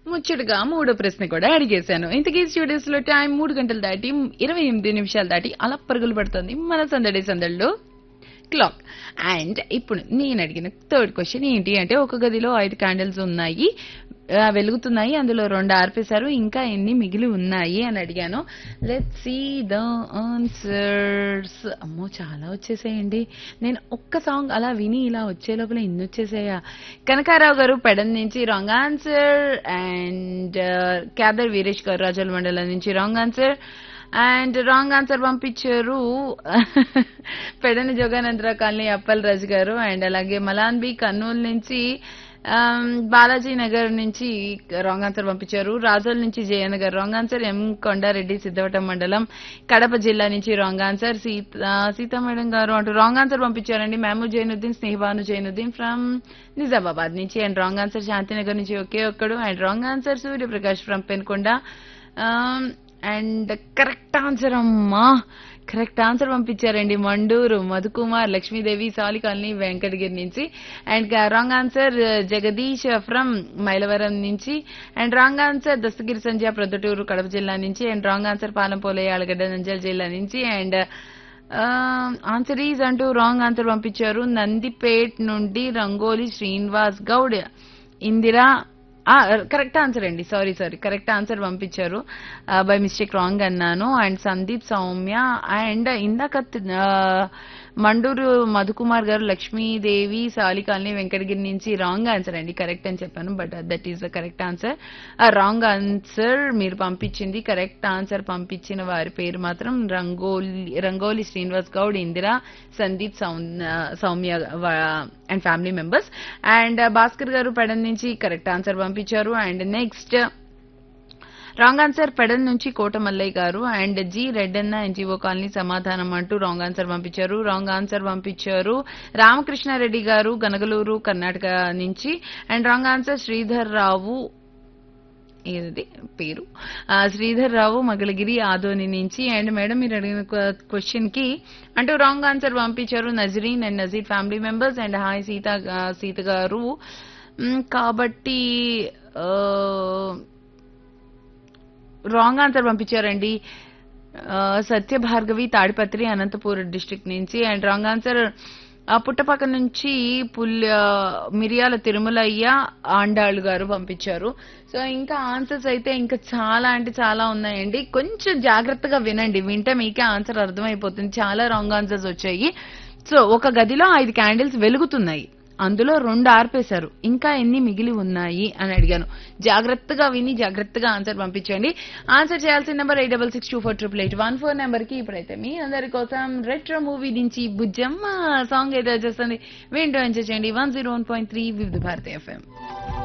ముచ్చటగా మూడో ప్రశ్న కూడా అడిగేశాను ఇంతకీ స్టూడియోస్ లో టైం మూడు గంటలు దాటి ఇరవై ఎనిమిది నిమిషాలు దాటి అలా పరుగులు పడుతుంది మన సందడి సందడిలో క్లాక్ అండ్ ఇప్పుడు నేను అడిగిన థర్డ్ క్వశ్చన్ ఏంటి అంటే ఒక గదిలో ఐదు క్యాండిల్స్ ఉన్నాయి ఆ, వెలుగుతున్నాయి అందులో రెండు ఆర్పేశారు ఇంకా ఎన్ని మిగిలి ఉన్నాయి అని అడిగాను లెట్ సీ ద ఆన్సర్స్ అమ్మో చాలా వచ్చేసాయండి నేను ఒక్క సాంగ్ అలా విని ఇలా వచ్చే లోపల ఇన్ని వచ్చేసాయా కనకారావు గారు పెడన్ నుంచి wrong answer and Khader Veeresh గారు రాజోల మండలం నుంచి wrong answer and wrong answer పంపించారు పెడని జోగానందరావు కాలనీ అప్పల్ రాజు గారు అండ్ అలాగే మలాన్ బి కర్నూలు నుంచి ఆమ్, బాలాజీ నగర్ నుంచి రాంగ్ ఆన్సర్ పంపించారు రాజోల్ నుంచి జయన్ గారు wrong answer M Kondareddy Siddhavatam మండలం కడప జిల్లా నుంచి wrong answer Seetha Seetha madam గారు అంటూ రాంగ్ ఆన్సర్ పంపించారండి మహమూద్ జైనుద్దీన్ స్నేహబాను జైనుద్దీన్ ఫ్రమ్ నిజామాబాద్ నుంచి అండ్ రాంగ్ ఆన్సర్ శాంతినగర్ నుంచి ఒకే ఒక్కడు and wrong answer Suryaprakash from Penukonda and correct answer అమ్మా కరెక్ట్ ఆన్సర్ పంపించారండి మండూరు మధుకుమార్ లక్ష్మీదేవి సాలి కాలనీ వెంకటగిరి నుంచి and wrong answer Jagadish from Mylavaram నుంచి and wrong answer Dastagiri Sandhya Proddatur Kadapa జిల్లా నుంచి and wrong answer Palampole Allagadda Nandyal జిల్లా నుంచి అండ్ ఆన్సర్ ఈజ్ అంటూ రాంగ్ ఆన్సర్ పంపించారు నందిపేట్ నుండి రంగోలి శ్రీనివాస్ గౌడ్ ఇందిరా కరెక్ట్ ఆన్సర్ అండి సారీ సారీ కరెక్ట్ ఆన్సర్ పంపించారు బై మిస్టేక్ రాంగ్ అన్నాను అండ్ సందీప్ సౌమ్య అండ్ ఇందాక ఆ, మండూరు మధుకుమార్ గారు లక్ష్మీదేవి సాలి కాలనీ వెంకటగిరి నుంచి రాంగ్ ఆన్సర్ అండి కరెక్ట్ అని చెప్పాను but that is the correct answer wrong answer మీరు పంపించింది కరెక్ట్ ఆన్సర్ పంపించిన వారి పేరు మాత్రం రంగోలి రంగోలి శ్రీనివాస్ గౌడ్ ఇందిరా సందీప్ సౌమ్- Soumya and family members and Bhaskar గారు పెడన్ నుంచి కరెక్ట్ ఆన్సర్ పంపించారు and next wrong answer Pedana నుంచి కోట మల్లయ్య గారు and G Reddanna NGO colony సమాధానం అంటూ రాంగ్ ఆన్సర్ పంపించారు రాంగ్ ఆన్సర్ పంపించారు రామకృష్ణారెడ్డి గారు గనగలూరు కర్ణాటక నుంచి అండ్ రాంగ్ ఆన్సర్ శ్రీధర్ రావు ఏది పేరు ఆ, శ్రీధర్ రావు మగళగిరి ఆదోని నుంచి అండ్ మేడం మీరు అడిగిన క్వశ్చన్ కి అంటూ రాంగ్ ఆన్సర్ పంపించారు Nazreen and Nazeer family members and hi Seetha ఆ, సీత గారు మ్, కాబట్టి రాంగ్ ఆన్సర్ పంపించారండి ఆ, సత్య భార్గవి తాడిపత్రి అనంతపూర్ డిస్ట్రిక్ట్ నుంచి అండ్ రాంగ్ ఆన్సర్ ఆ పుట్టపక్క నుంచి పుల్య మిరియాల తిరుమలయ్య ఆండాళ్ళు గారు పంపించారు సో ఇంకా ఆన్సర్స్ అయితే ఇంకా చాలా అంటే చాలా ఉన్నాయండి కొంచెం జాగ్రత్తగా వినండి వింటే మీకే ఆన్సర్ అర్థమైపోతుంది చాలా రాంగ్ ఆన్సర్స్ వచ్చాయి సో ఒక గదిలో ఐదు క్యాండిల్స్ వెలుగుతున్నాయి అందులో రెండు ఆర్పేశారు ఇంకా ఎన్ని మిగిలి ఉన్నాయి అని అడిగాను జాగ్రత్తగా విని జాగ్రత్తగా ఆన్సర్ పంపించండి ఆన్సర్ చేయాల్సిన number eight double six two four triple eight one four number కి ఇప్పుడైతే మీ అందరి కోసం రెట్రో మూవీ నుంచి బుజ్జమ్మ సాంగ్ అయితే వచ్చేస్తుంది వింటూ ఎంజాయ్ చేయండి one zero one point three Vividh Bharati FM